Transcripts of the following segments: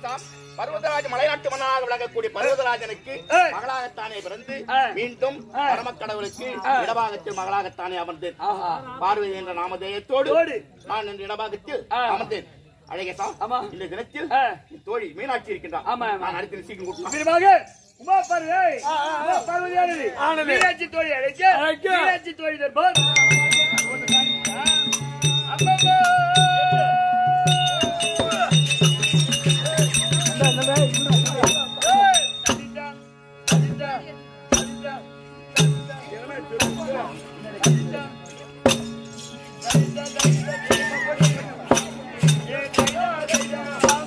அழகேசாம் பர்வதராஜ மலைநாட்டு மன்னனாக விளங்கக்கூடிய பர்வதராஜனுக்கு ஏய். மகளாகத்தானே பிறந்து ஏய். மீண்டும் ஏய். பரமக்கடவுளுக்கு இடபாகத்தில் மகளாகத்தானே அமர்ந்தேன் ஆஹா பார்வதி என்ற நாமதேயத்தோடு தோடு. நான் இந்த இடபாகத்தில் ஆ. அமர்ந்தேன் அழகேசா ஆமா. இந்த தினத்தில் ஆ. என் தோழி மீனாட்சி இருக்கின்றார் ஆமா, ஆமா. நான் அடுத்த சீக்கிரம் கூட்டலாம் விரிவாக உமா பார்வை உமா பார்வதியானது ஆனது. மீனாட்சி தோழி அழைக்க அழைக்க. மீனாட்சி தோழி தர்பார் அப்பப்பா. ஏய், தட்டிட்டா, தட்டிட்டா, தட்டிட்டா, தட்டிட்டா. தட்டிட்டா, தட்டிட்டா, தட்டிட்டா. ஏ கைதா, கைதா.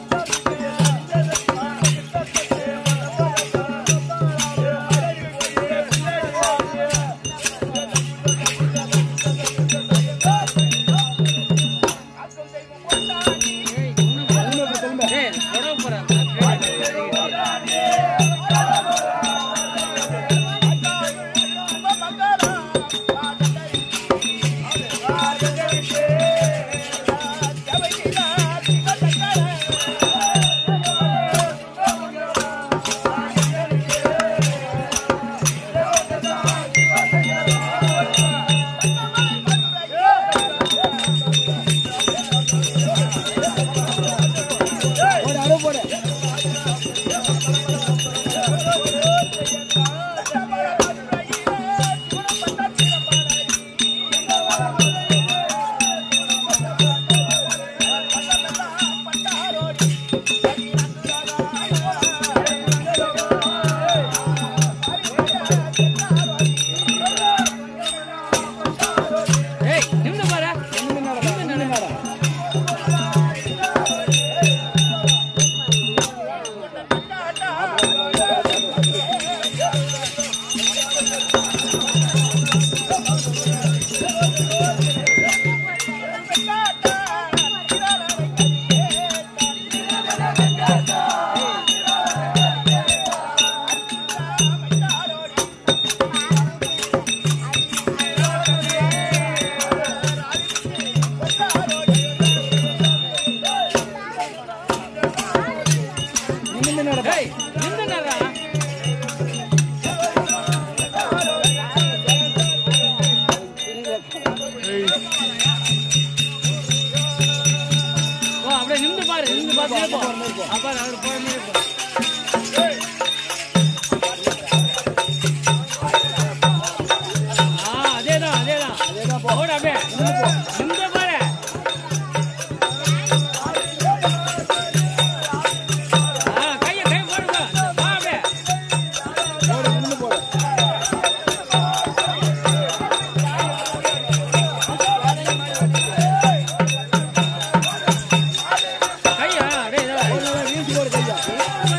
அப்படியே நின்று பாரு நின்று பார்த்து இருப்போம் அப்பா அவர் போற மாதிரி இருக்கும் ஆ அதேதான் அதேதான் போடு அப்படியே நின்று பாரு ஆ கையை கை போடுங்க வா அப்படியே கையா அப்படியே இதோ.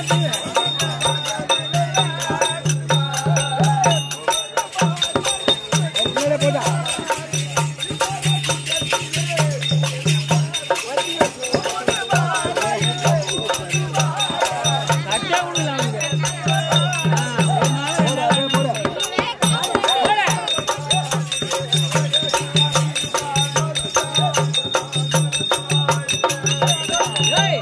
கட்டா விடலாம் அவங்க. ஆ, போடு. ஏய்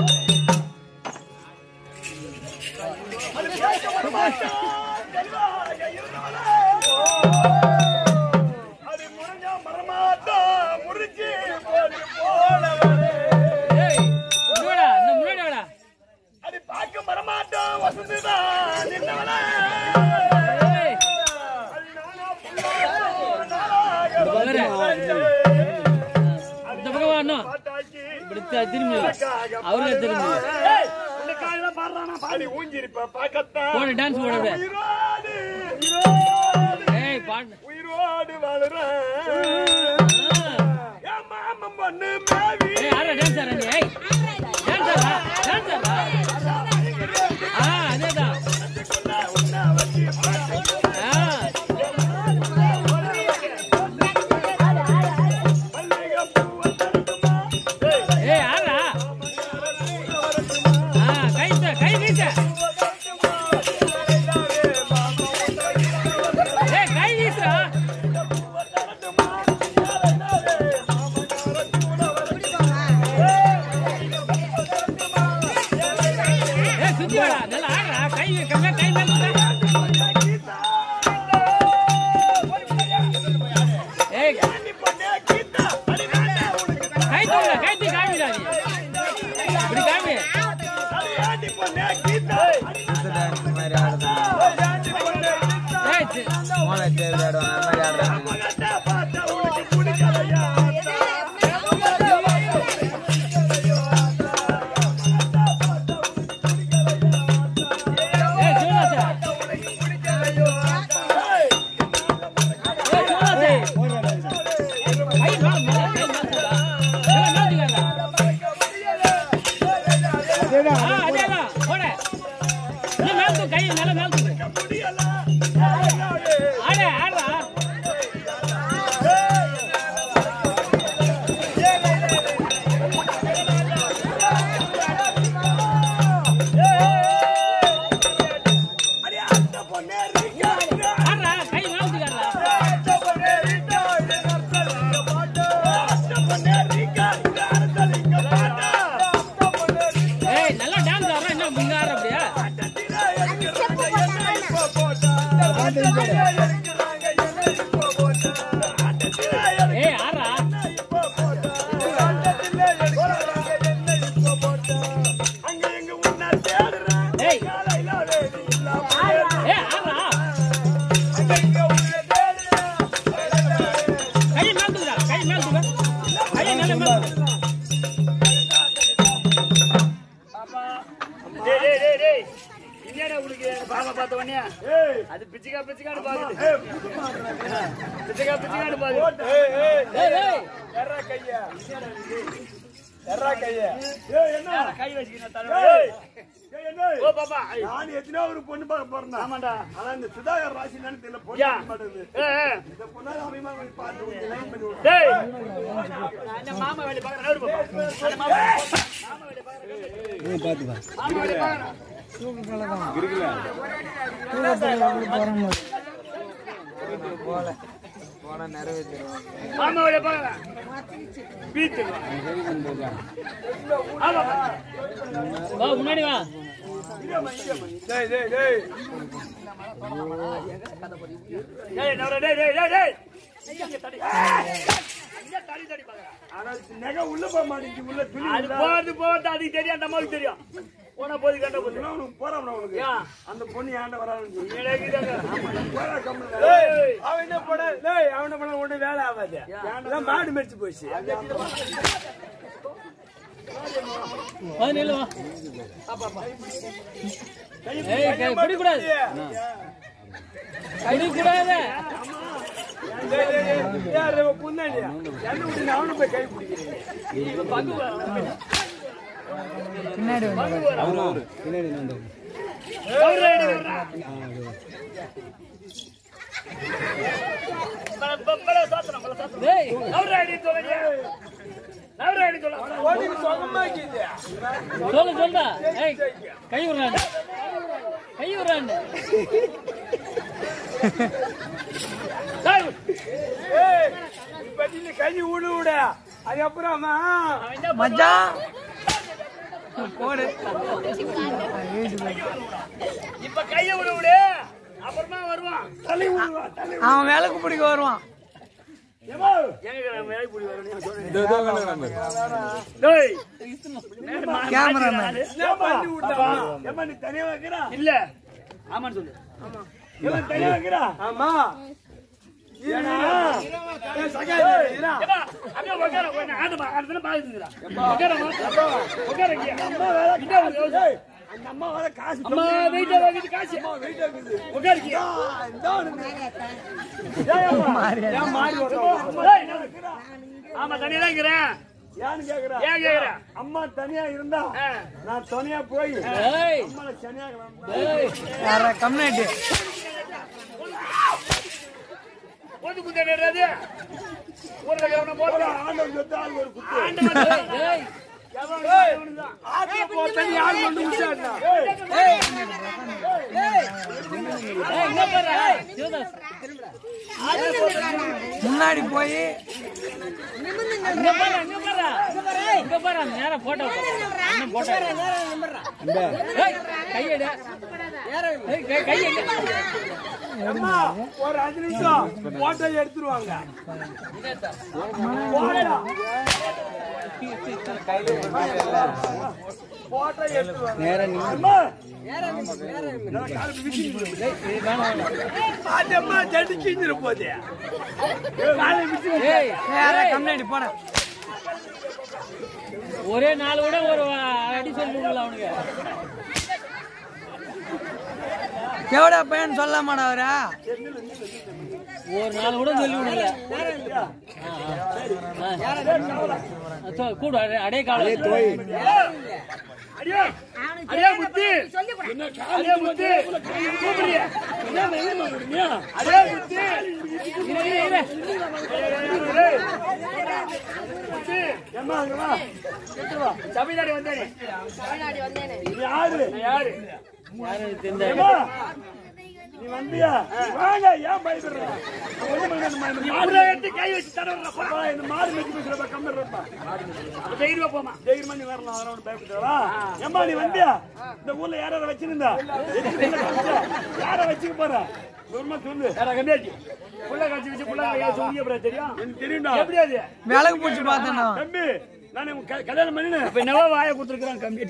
அது முறிஞ்சா மரமாட்டா முறிச்சு போடு போனவரே ஏய் முன்னாடா இந்த முன்னாடி வாடா அது பார்க்க மரமாட்டா வசந்துதான் நின்னவனே ஏய் அது நானா புல்லாக நாளாக வேற. இந்த பக்கம் வரணும் பாட்டாக்கி இப்படி த- திரும்பி அவரே திரும்பி ஏய், உனக்காக தான் பாடுறானா பாடி ஊஞ்சிருப்ப பார்க்கத்தான் போடு டான்ஸ் போடு அப்படியே உயிரோடு உயிரோடு ஏய் பாடு உயிரோடு வாழுறேன் என் மாமன் பொண்ணு மேவி ஏய் ஆறா டான்ஸ் ஆறா நீ ஏய் டான்ஸ் ஆறா டான்ஸ் ஆறா ஆ அதேதான் ஆ ஏய் ஆறா ஆ கை த- கை வீச ஏய் கை வீசுடா சுத்தி வாடா நல்லா ஆடுறா கை கம்மியா கை மேல தூக்கு. ஏய் கை தூக்குடா கை தூக்கி காமிடா நீ இப்படி காமி ஏய் சி- ஏய் சிவராசா ஏய் சிவராசா கை மேல மேல கை மேல தூக்குடா மேல மேல தூக்குடா ஆ அதேதான் போடு நீ மேல தூக்கு கை மேல மேல தூக்கு ஆடு ஆடுடா ஆடுறா கை மேல தூக்காடுறா ஏய் நல்லா டான்ஸ் ஆடுறா என்ன முங்க ஆடுற அப்படியா ஏய் ஆடுறா ஏய் ஏய் ஆடுறா கை மேல தூக்குடா கை மேல தூக்கு கை மேல மேல தூக்கு. டேய் டேய் டேய் டேய் என்னடா உனக்கு பாபா பார்த்த உடனே அது பிச்சைக்கா பிச்சைக்காடு பாக்குது பிச்சைக்கா பிச்சைக்காடு பாக்குது ஏய் ஏய் கை வச்சுக்கின தலை ஓ பாப்பா ஐ, நான் எத்தனையோ ஒரு பொண்ணு பார்க்க போறேன் ஆமாண்டா ஆனா இந்த சுதாகர் ராசி என்னன்னு தெரியல பொண்ணு யா இருக்க மாட்டேங்குது ஏ ஏ. இந்த பொண்ணால அபிமானம் பண்ணி பார்த்து கொஞ்சம் line பண்ணி விடு. டேய் நான் இந்த மாமா வேலை பார்க்கறேன் நடு பாப்பா அந்த மாமா மாமா வேலை பார்க்கறேன் மாமா வேலை பார்க்கறேன் மாமா வேலை பார்க்கறேன் பீத்து ஆமா வா முன்னாடி வா டேய் நவரா டேய் டேய் டேய் டேய் இங்க தடி இங்க தடி தடி பார்க்கறேன் ஆனா நகை உள்ள போக மாட்டேங்குது உள்ள துணி அது போறது போறது அதுக்கு தெரியும் அந்த அம்மாவுக்கு தெரியும் போனா போது கண்ட போது உள்ள உனக்கு போறான் உனக்கு ஏன்? அந்த பொண்ணு ஏன்டா வரான்னு சொல்லி இழகுதாங்க. போறா கம்முனு. ஏய், அவன் என்ன பண்ண டேய் அவன பண்ண ஒண்ணு வேலை ஆகாது எல்லாம் மாடு மெரிச்சு போச்சு வா நில்லு வா ஏய் கை குடி கூடாது குடி கூடாது டேய், டேய், டேய், யார் இவன் குந்தாண்டியா? என்ன விட்டு அவனை போய் கை பிடிக்கிறீங்க அவரு எடுக்கிறா. பல- பல- பல சாத்திரம், பல சாத்திரம். டேய் அவரு அடி சொல்லுங்க. அவரு அடி சொல்லுங்க. உனக்கு சுகமாக்கிது சொல்லு சொல்லுடா ஏய் கை விடுறாண்டு கை விடுறாண்டு டேய், ஏய் இப்ப நீ கை விடு விட அதுக்கப்புறமா அவன் என்ன மச்சான் போடு இப்ப கைய விடு விடு அப்புறமா வருவான் தள்ளி விடுவா, தள்ளி அவன் விளக்கு பிடிக்க வருவான் ஏம்மா, எங்க நான் மேலே புடி வரணும் நான் சொல்றேன். டேய், கேமராமேன் ஏம்மா, ஏம்மா, நீ தனியா வைக்கிறா இல்ல ஆமான்னு சொல்லு இவன் தனியா வைக்கிறா ஆமா ஏன்னா ஏய், சகாயம் இல்லையா? ஏப்பா, அப்படியே உட்கார, உட்கார. ஆடுமா, ஆடுதுன்னு பாக்குதுங்கடா. உட்காரம்மா. உட்கார இங்க. அம்மா வேலை இங்க வந்து யோசி. ஏய், அந்த அம்மா வேலை காசு அம்மா வெயிட்டா வாங்கிட்டு காசு வெயிட் ஆகுது உட்காரு இங்க. ஏன் மாறி வர்றோம் ஏய், நான் ஆமா தனியா தான் இருக்கிறேன் ஏன்னு கேக்குறா ஏன் கேக்குறேன் அம்மா தனியா இருந்தா ஆ. நான் தனியா போய் ஏய் அம்மால சனியாகலாம் ஏய் யார கம்யூனிட்டி போது குத்தாடுறது ஊர்ல இருக்கிறவன போட்டு ஆண்டவன் சொத்து ஆள் ஒரு குத்து ஆண்டவன் தான். ஏய் எவன் எவனுதான். ஆத்துல போட்டா நீ யார் கொண்டு விட்டாருனா? ஏய், இங்க பாரு சிவதாஸ் முன்னாடி போய் இங்க பாரு இங்க பாரு இங்க பாரு நேரா போட்டோ அண்ணன் போட்டோ ஏய் கையெடு ஏய் கை- கையெடு அம்மா, ஒரு அஞ்சு நிமிஷம் போட்டோ எடுத்துருவாங்க போடா. போட்டோ எடுத்துருவாங்க அம்மா, நான் கால் விசிறிட்டு பாத்தம்மா, ஜட்டி கிழிஞ்சிட போகுது. காலை விசிறி. ஏய் வேற கம்னாடி போன ஒரே நாள் விட ஒரு அடி சொல்லுங்களா அவனுக்கு எவடா பையன் சொல்ல மாட்டாவரா ஒரு நாள் கூட சொல்லி விடல கூட அடே காலம் அடியே அடியே புத்தி அடியே புத்தி கூப்பிடுறியா அடியே புத்தி புத்தி அம்மா, அங்க வா. தமிழ்நாடு வந்தேனே இது யாரு நான் யாரு அம்மா, நீ வந்தியா வாங்க ஏன் பயப்படுற ஒண்ணும் பண்ணாதம்மா, இந்த மாடு இவ்வளவு எடுத்து கை வச்சு தடவை அப்பா, இந்த மாடு மெட்டி பேசுறப்ப கம்மிடுறப்பா தைரியமா போமா தைரியமா நீ வரலாம் அதெல்லாம் ஒண்ணும் பயப்படுறா ஏம்மா நீ வந்தியா இந்த ஊர்ல யார யார வச்சிருந்தா யார வச்சுக்க போற தூரமா சொல்லு யாரா கம்மியாச்சு புள்ள காட்சி வச்சு புள்ள காட்சி சொல்லி அப்புறம் தெரியும் எனக்கு தெரியும்டா எப்படி அது விளக்கு பூச்சி பார்த்தேன் தம்பி நான் உன் க- கல்யாணம் பண்ணினேன் இப்ப என்னவோ வாயை கொடுத்துருக்கான் கம்மி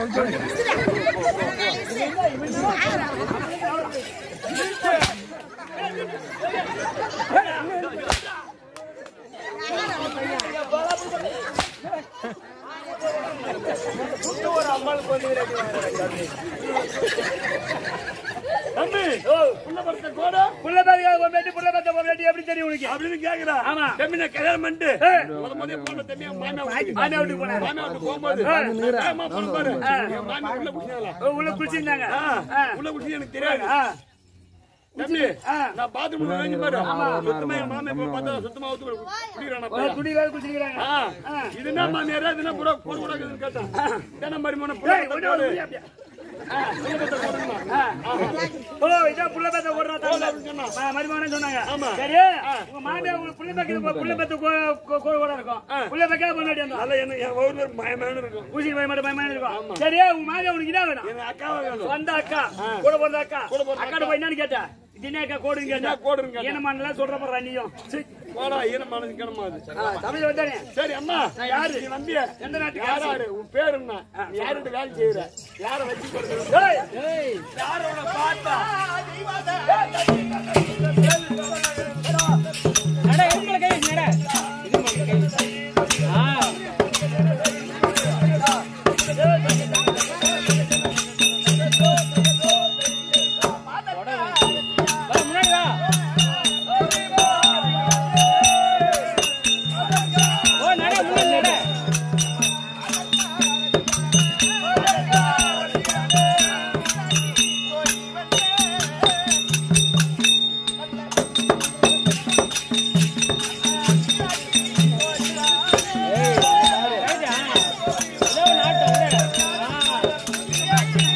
தம்பி புள்ள படுத்த கோட புள்ள பேருக்கு ஒரு பேட்டி புள்ள பேத்த ஒரு பேட்டி எப்படி தெரியும் உனக்கு அப்படின்னு கேக்குறா ஆமா. தம்பி நான் கல்யாணம் பண்ணிட்டு முத முதல்ல போன தம்பி என் மாமியா வீட்டுக்கு. மாமியா வீட்டுக்கு போனேன் மாமியா வீட்டுக்கு போகும்போது ஏம்மா போன பாரு என் மாமியா உள்ள குடிச்சாங்களா உள்ள குளிச்சிருந்தாங்க உள்ள குடிச்சு எனக்கு தெரியாது தம்பி நான் பாத்ரூம் வாங்கி பாரு சுத்தமா என் மாமியா போய் பார்த்தா சுத்தமா ஊத்து குடிக்கிறானா துணி வேலை குளிச்சிருக்காங்க ஆ, இது என்ன மாமியாரா இது என்ன புறா போட கூடாதுன்னு கேட்டான் என்ன மாதிரி மோன புறா போடு. ஓ இதான் புள்ள பேத்த ஓடுறா மருமகனே சொன்னாங்க ஆமா. சரி உங்க மாமியா உங்களுக்கு புள்ள பேக்க புள்ள பேத்த கோழ கூட இருக்கும் புள்ள பேக்க முன்னாடி வந்தோம் அதெல்லாம் என்ன என் ஊர்ல பயமான இருக்கும் ஊசி பயமாட்ட பயமா இருக்கும் சரி உங்க மாமியா உனக்கு என்ன வேணும் என் அக்காவை வேணும் வந்த அக்கா கூட பிறந்த அக்கா கூட பிறந்த அக்கா போய் என்னன்னு கேட்டா இது என்ன அக்கா கோடுன்னு கேட்டா என்ன கோடுன்னு கேட்டா? ஈனமானலாம் சொல்ற போறா நீயும் சீ. போடா ஈரமான கிணமா அது ஆ, தமிழ் வந்தானே சரி அம்மா நான் யாரு? நீ வந்தியா எந்த நாட்டுக்கு யாராரு உன் பேர் என்ன நீ யார்கிட்ட வேலை செய்யற யார வச்சு கொடுக்குற ஏய், ஏய் யாரோட பாத்தா அட இதுல கை வச்சு நட இது மேல கை வச்சு. ஆ வா, முன்னாடி வா ஓ நட முன்னாடி நட ரைட்டா? ஏதோ ஒரு ஆட்டம், விடு. ஆ.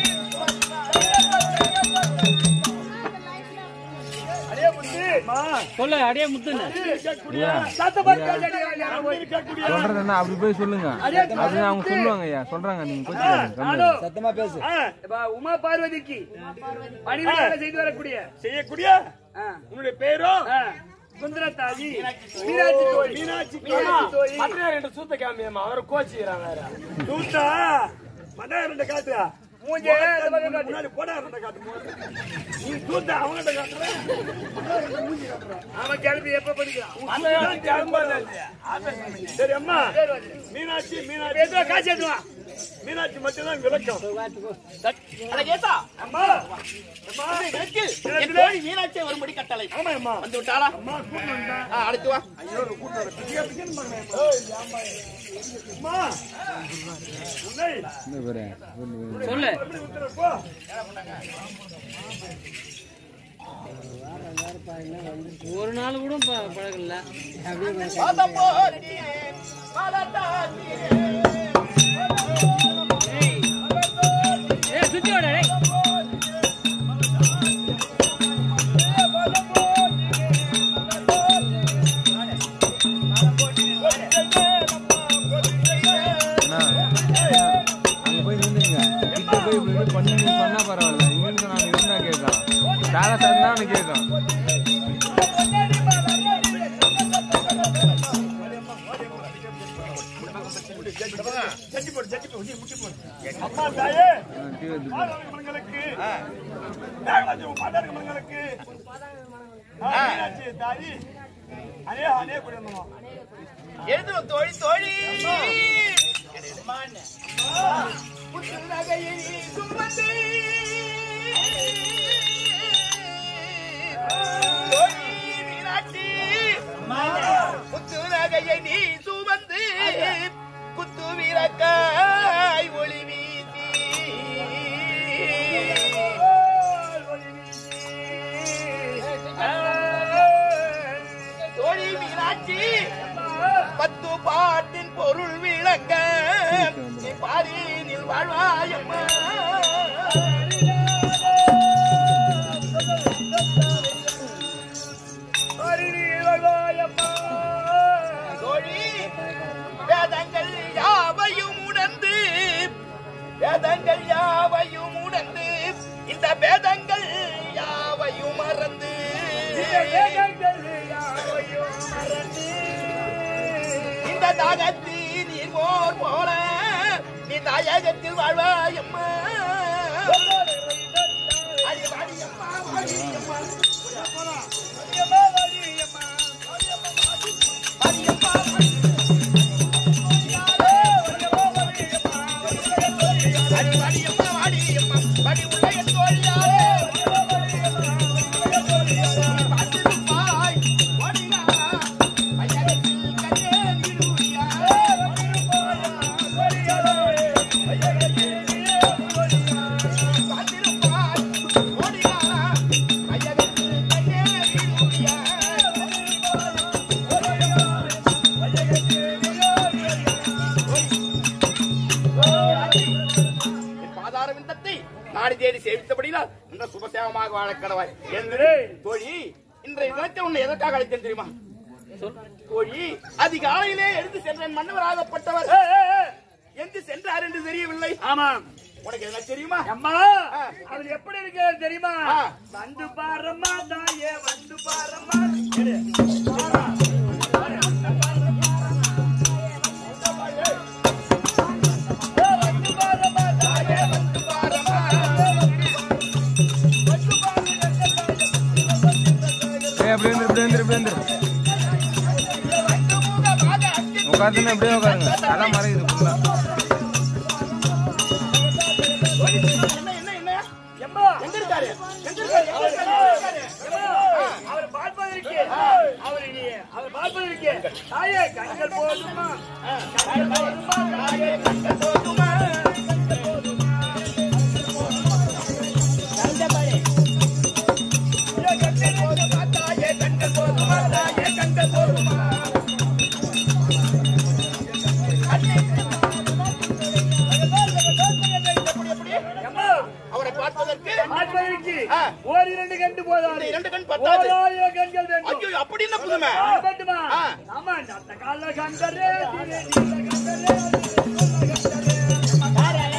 அடே புத்தி. சொல்லு அடியே முத்துன்னு சத்த பார்த்து கேட்டாடி, யாரோ போய். சொல்றது என்ன அப்படி போய் சொல்லுங்க அடே, அது அவங்க சொல்லுவாங்க ஐயா சொல்றாங்க நீங்க கோச்சிக்காதீங்க நானோ, கம்முனு. ஆ, இப்ப உமா பார்வதிக்கு பணிவிடை செய்து வரக்கூடிய செய்யக்கூடிய ஆ, உன்னுடைய பேரோ ஆ, சுந்தரத்தாஜி மீனாட்சி தோழி மீனாட்சி மீனாட்சி தோழி மதுரை ரெண்டு சூத்த காமியம்மா அவரை கோச்சிக்கிறாங்க சூத்தா மதுரை ரெண்டு காட்டுறா மூஞ்சே இந்த பக்கம் காட்டு. முன்னாடி போடா ரெண்டு காட்டு நீ சூத்த அவங்ககிட்ட காட்டுற அவன் கிளம்பி எப்ப படிக்கிறான் சரி அம்மா மீனாட்சி மீனாட்சி எதுவா காசு எடுத்துவா மீனாட்சி மட்டும்தான் விளக்கம் அழகேசா அம்மா அம்மா, எனக்கு என் தோழி மீனாட்சி வரும்படி கட்டளை ஆமா அம்மா வந்து விட்டாளா அம்மா கூட்டு வந்தேன் ஆ, அடுத்து வா அம்மா உன்னை இந்த பாரு, சொல்லு, சொல்லு. சொல்லு எப்படி விட்டுற போ ஒரு நாள் கூட ப- பழகல பாதப்போரியே, பாதத்தாத்தியே. ஏய் சுத்தி வாடா டேய் இருந்து பண்ணி சொன்னா பரவாயில்ல இங்கிருந்து நான் இருந்தா கேட்கான் வேலை சார்னா அவனுக்கு கேட்கான் ஜட்டி போடு ஜட்டி போடு நீ முட்டி போடு அம்மா தாயே டீ வந்து மங்களுக்கு தேவராஜ் பாட்டாரு மங்களுக்கு மீனாட்சி தாரி அனே அனே குடியம்மா எழுதும் தோழி தோழி புத்துநகையை சுமந்து தோழி மீனாட்சி புத்துநகையை நீ சுமந்து குத்து விளக்காய் ஒளி வீசி தோழி மீனாட்சி பத்து பாட்டின் பொருள் விளங்க நீ பாரினில் வாழ்வாயம்மா தோழி வேதங்கள் யாவையும் உணர்ந்து வேதங்கள் யாவையும் உணர்ந்து இந்த வேதங்கள் யாவையும் மறந்து இந்த தாகத்தி நீர் போர் போல நீ தாயகத்தில் வாழ்வாயம்மா அடி வாடியம்மா, வாடியம்மா. வாடியம்மா, வாடியம்மா. வாடியம்மா, அடி வாடியம்மா, வாடியம்மா. வாடி உள்ள என் தோழியாரே. பார்த்திருப்பாய், ஓடினாரா, ஐயகத்தில் கண்ணே நீடுறியா. பார்த்திருப்பாய், ஓடினாரா, ஐயகத்தில் கண்ணே நீடுறியா. என் பாதார விந்தத்தை நாடி தேடி சேவித்தபடினால் இந்த சுபசேவமாக வாழ கடவாய் என்று தோழி இன்றைய தினத்தை உன்னை எதற்காக அழைத்தேன் தெரியுமா தோழி அதிகாலையிலே எடுத்து சென்றேன் மன்னவராகப்பட்டவர் எங்கு சென்றார் என்று தெரியவில்லை ஆமாம் உனக்கு என்ன தெரியுமா அம்மா ஆ. அவர் எப்படி இருக்கிறார் தெரியுமா ஆ. வந்து பாரம்மா தாயே வந்து பாரம்மா இரு. ஏய் அப்படியே வந்து இப்படி வந்து இப்படி வந்து உட்காந்துன்னு அப்படியே உட்காருங்க தலை மறையுது ஃபுல்லா என்ன என்ன என்ன எம்மா எங்க இருக்காரு எங்க இருக்காரு எங்க இருக்காரு? எங்க இருக்காரு அவர் பார்ப்பதற்கு அவர் இனி அவர் பார்ப்பதற்கு தாயே கண்கள் போதுமா கண்கள் போதுமா தாயே கண்கள் போதுமா? கண்கள் போதுமா? தாயே கண்கள் போதுமா? தாயே கண்கள் போதுமா? கண்ணை- எப்படி, எப்படி? எம்மா அவரை பார்ப்பதற்கு பார்ப்பதற்கு ஆ. ஓரிரண்டு கண்டு போதாது இந்த இரண்டு கண் பத்தாது. ஓராயிரம் கண்கள் வேண்டும் ஐயோ அப்படி என்ன புதுமை மட்டுமா ஆ. ஆமா அந்த கால கண்டரே திரே நீல கண்டரே நீல கண்டரே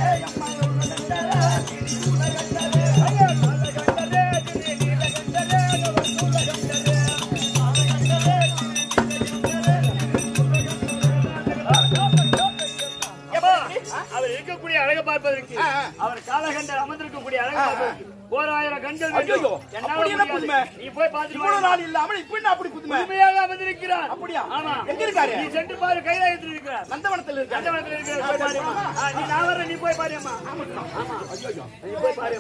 ஏம்மா, அவர் இருக்கக்கூடிய அழகை பார்ப்பதற்கு ஆ, ஆ. அவர் காலகண்டர் அமர்ந்திருக்கக்கூடிய அழகை பார்ப்பதற்கு ஓராயிரம் கண்கள் ஐயோ, வேண்டும் என்னால அப்படி என்ன முடியாது. புதுமை? நீ போய் பார்த்துட்டு இவ்வளவு வா. நாள் இல்லாமல் இப்ப என்ன அப்படி புதுமை உண்மையாக அமர்ந்திருக்கிறார் அப்படியா? ஆமா எங்க இருக்காரு? நீ சென்று பாரு கைலாயத்தில் இருக்கிறார் நந்தவனத்தில் இருக்காரு நந்தவனத்தில் இருக்கிறார் போய் பாருமா ஆ, நீ நான் வர்றேன் நீ போய் பாரு அம்மா ஆமா நீ போய் பாரு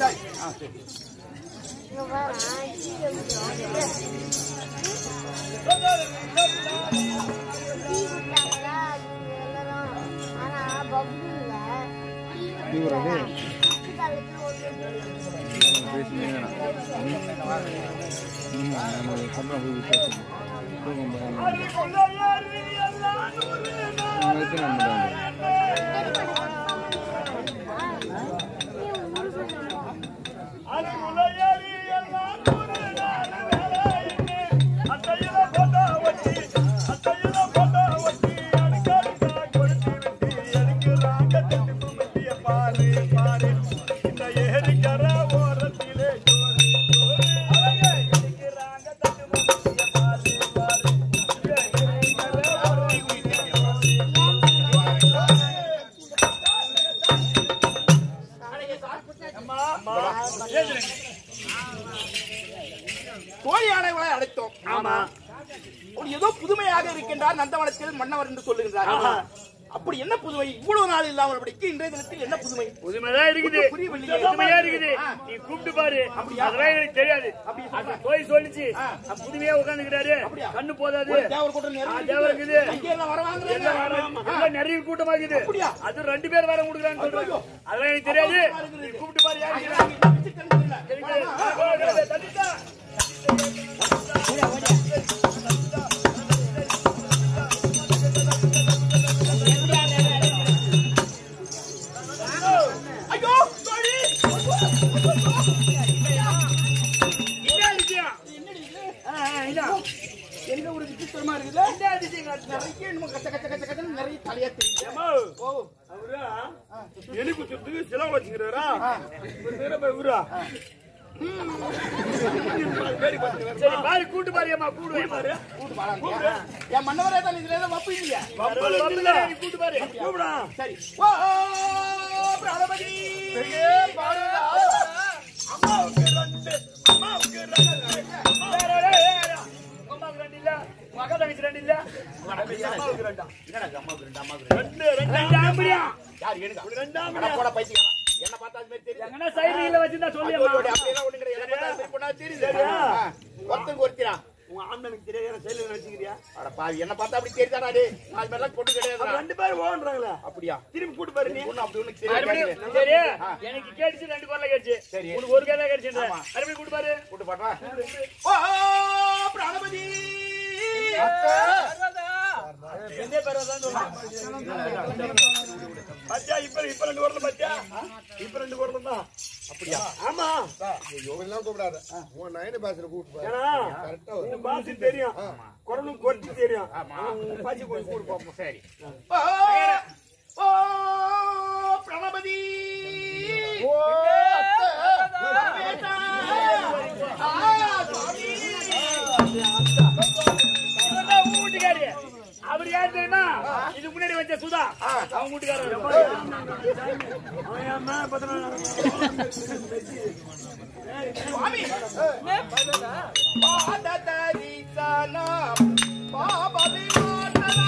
பேசினே நம்ம சொல்றோம் போய் பேசணும் தூக்கம் போகாம. நம்ம எத்தனை நாள் பண்ணுறாங்க பாரு பாரு தோழி யானைகளை அழைத்தோம் ஆமா அவர் ஏதோ புதுமையாக இருக்கின்றார் நந்தவனத்தில் மன்னவர் என்று சொல்லுகின்றார் அப்படி என்ன புதுமை இவ்வளவு நாள் இல்லாமல் படிக்கு இன்றைய தினத்தில் என்ன புதுமை புதுமைதான் இருக்குது புரியவில்லையே. புதுமையா இருக்குது ஆ. நீ கூப்பிட்டு பாரு அதெல்லாம் எனக்கு தெரியாது அது போய் சொல்லிச்சு அது புதுமையா உட்காந்துக்கிறாரு அப்படியா? கண்ணு போதாது ஒரு தேவர் கூட்டம் நிறைய ஆ, இருக்குது. தேவர் இருக்குது. அங்கே எல்லாம் வரவாங்க எல்லாம் வர- எல்லாம் நிறைய கூட்டமா இருக்குது அப்படியா? அது ரெண்டு பேர் வர கொடுக்குறான்னு சொல்றாங்க அதெல்லாம் எனக்கு தெரியாது நீ கூப்பிட்டு பாரு யாரு தள்ளிட்டா ஐயோ தோழி என்ன விஷயம் ஆ, ஆ, இதான். என்ன ஒரு விசித்திரமா இருக்குது என்ன விஷயம் காட்டுங்க? நிறைய என்னமோ கச்ச கச்ச கச்ச கச்சன்னு நிறைய தலையா தெரியுது ஏம்மா, ஓ அவரா எலி குத்துறதுக்கு சிலம் வச்சுக்கிறாரா ஒரு நேரம் போய் இவரா வேடி பார்த்துக்கிறாரு. சரி பாரு கூட்டு பாருமா கூடு பாரு கூட்டு பாருங்க என் மன்னவரே தான் இதுல ஏதோ வப்பு இல்லையா வம்பல் இல்ல. நீ கூட்டு பாரு கூப்பிடா. சரி ஓ பிரணபதி அம்மாவுக்கு ரெண்டு, அம்மாவுக்கு ரெண்டு. அம்மாவுக்கு ரெண்டு இல்ல உங்க அக்கா தங்கச்சி ரெண்டு இல்ல அம்மாவுக்கு ரெண்டா? என்னடா அம்மாவுக்கு ரெண்டு அம்மாவுக்கு ரெண்டு, ரெண்டு. ரெண்டு ஆம்படியா யார் எனக்கு உனக்கு ரெண்டாம் அட போட பைத்தியக்காரா என்ன பார்த்தா அது மாதிரி தெரியுது எங்கன்னா சைடுல வச்சிருந்தா சொல்லி ஐயோ, ஐயோ, அப்படியெல்லாம் ஒண்ணும் கிடையாது. என்ன பார்த்தா அது மாதிரி பொண்ணா தெரியுது ஆ, ஒருத்தனுக்கு ஒருத்திரா உங்க ஆம்பனுக்கு தெரியாத செயல நினைச்சுக்கிறியா அட பாவி என்ன பார்த்தா அப்படி தெரியுதாடா டேய் அது மாதிரிலாம் பொண்ணு கிடையாதுடா ரெண்டு பேரும் ஓடுறாங்களா அப்படியா திரும்பி கூட்டு பாரு நீ பொண்ணு அப்படி ஒண்ணு தெரியாது மறுபடியும் சரி எனக்கு கேட்டுச்சு ரெண்டு குரல கேட்டுச்சு சரி. உனக்கு ஒரு கேள்வி கேட்டுச்சு ஆமா. மறுபடியும் கூட்டு பாரு கூட்டு பாடுறா ஓ பிரணபதி எந்த பேர் தான் பத்தியா இப்ப இப்ப ரெண்டு வரல பத்தியா இப்ப ரெண்டு வரல தான் அப்படியா ஆமா ஏன்னா உன் பாசி தெரியும் குரலும் கொட்டி தெரியும் உன் பாசி கொஞ்சம் கூடு பாப்போம் சரி ஓ ஓ பிரணபதி ஓ வீட்டுக்காரி அவர் யார் தெரியுமா இது முன்னாடி வச்ச சுதா அவங்க வீட்டுக்காரர் அவன் ஏன் மேல பத்திரம் சுவாமி பாததரிசனா பாபவி மாதனா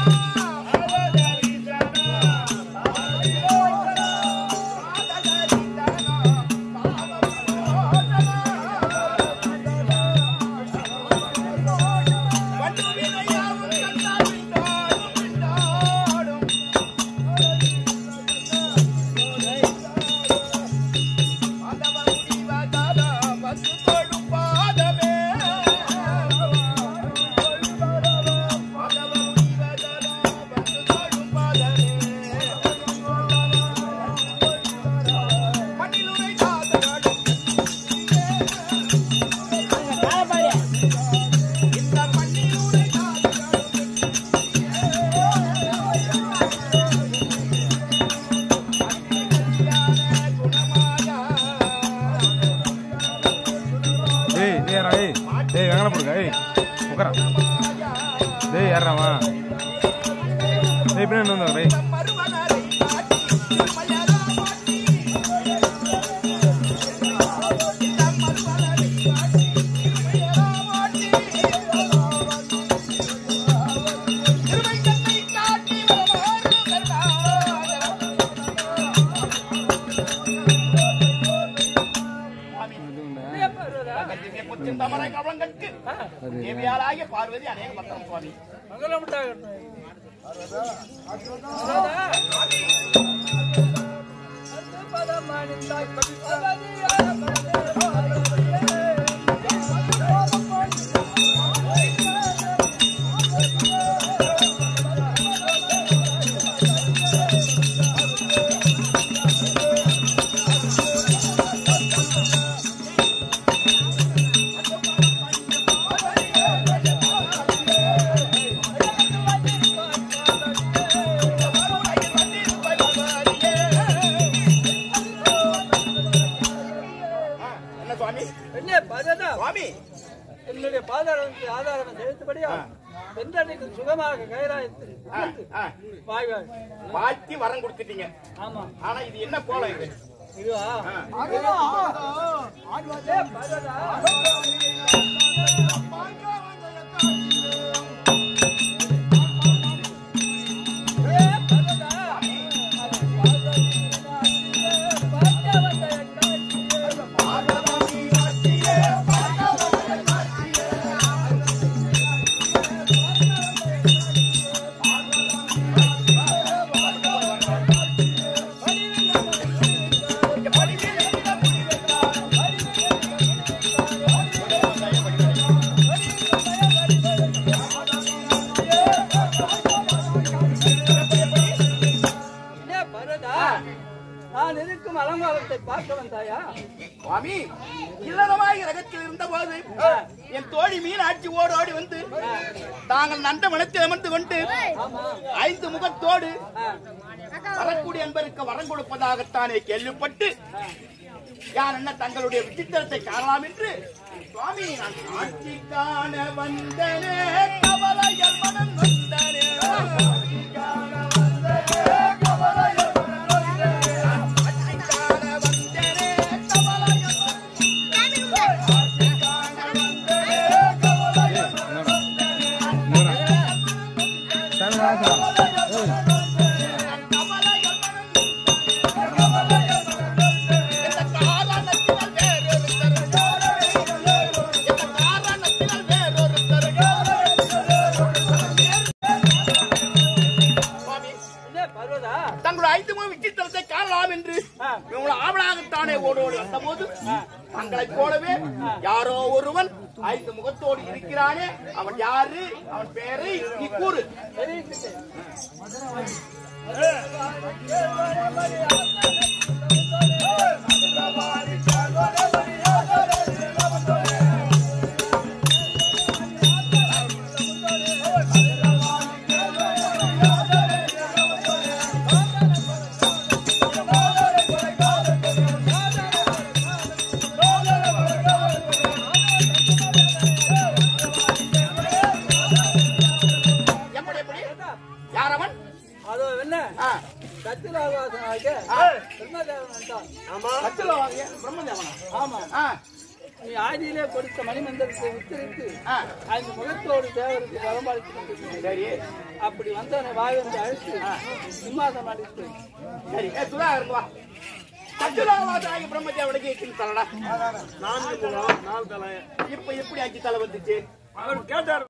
டேய் டேய் யாரா டேய் டேய் வெங்கல போடுங்க ஏய் உட்கார டேய் யாராமா டேய் பின்னாடி வந்து டேய் தமரை கவலங்கட்கு தேவியாராகிய பார்வதி அநேக பத்திரம் சுவாமி என்ன சுவாமி என்ன பதனா சுவாமி என்னுடைய பாதாரத்தை ஆதாரம் செலுத்தபடியா பெண்தண்ணிக்கு சுகமாக கைராயத்தில் ஆ, ஆ. வாய்வாய் வாழ்த்தி வரம் கொடுத்துட்டீங்க ஆமா ஆனா இது என்ன கோலம் இது இதுவா ஏ பரதா ஏ பரதா பார்க்க வந்த காட்சியே என்ன பரதா நான் இருக்கும் அலங்காரத்தை பார்க்க வந்தாயா சுவாமி இல்லறமாய் ரகத்தில் இருந்த போது என் தோழி மீனாட்சி ஓடோடி வந்து தாங்கள் நண்ட மனத்தில் அமர்ந்து கொண்டு ஐந்து முகத்தோடு வரக்கூடிய என்பதற்கு வரம் கொடுப்பதாகத்தானே கேள்விப்பட்டு யார் என்ன தங்களுடைய விசித்திரத்தை காணலாம் என்று சுவாமி நான் ஆட்சி காண வந்தனே கவலையல் மனம் வந்தனே ஆட்சி காண வந்தனே, கவலையல் மனம் வந்தனே. ஆட்சி காண வந்தனே, கவலையல் மனம் ஆட்சி காண வந்தனே, கவலையல் மனம் சாமி வாசம் என்ன பர்வதா தங்களுடைய ஐந்து முக விசித்திரத்தை காணலாம் என்று இவங்களை ஆவலாகத்தானே ஓடோடி வந்தபோது தங்களைப் போலவே யாரோ ஒருவன் ஐந்து முகத்தோடு இருக்கிறானே அவன் யாரு அவன் பேரை நீ கூறு தெரிவித்துட்டேன் எப்படி எப்படி யார் அவன் அதோ என்ன ஆ, கத்திலாவாசனாக பிரம்மதேவன் என்றான் கத்தில வாங்க பிரம்மதேவனா ஆமா ஆ, நீ ஆதியிலே கொடுத்த மணிமந்திரத்தை உத்தரித்து ஆ, அந்த முகத்தோடு தேவருக்கு வரமளித்து கொண்டிருக்கிறேன் சரி அப்படி வந்தவனை வாய் வந்து அழைத்து சிம்மாசனம் அளித்து சரி ஏ சுதா இருக்கு வா கத்திலாவாதாகி பிரம்மதேவனுக்கு எத்தனை தலைடா நான்கு முகம் நாலு தலை இப்ப எப்படி அஞ்சு தலை வந்துச்சு அவர் கேட்டார்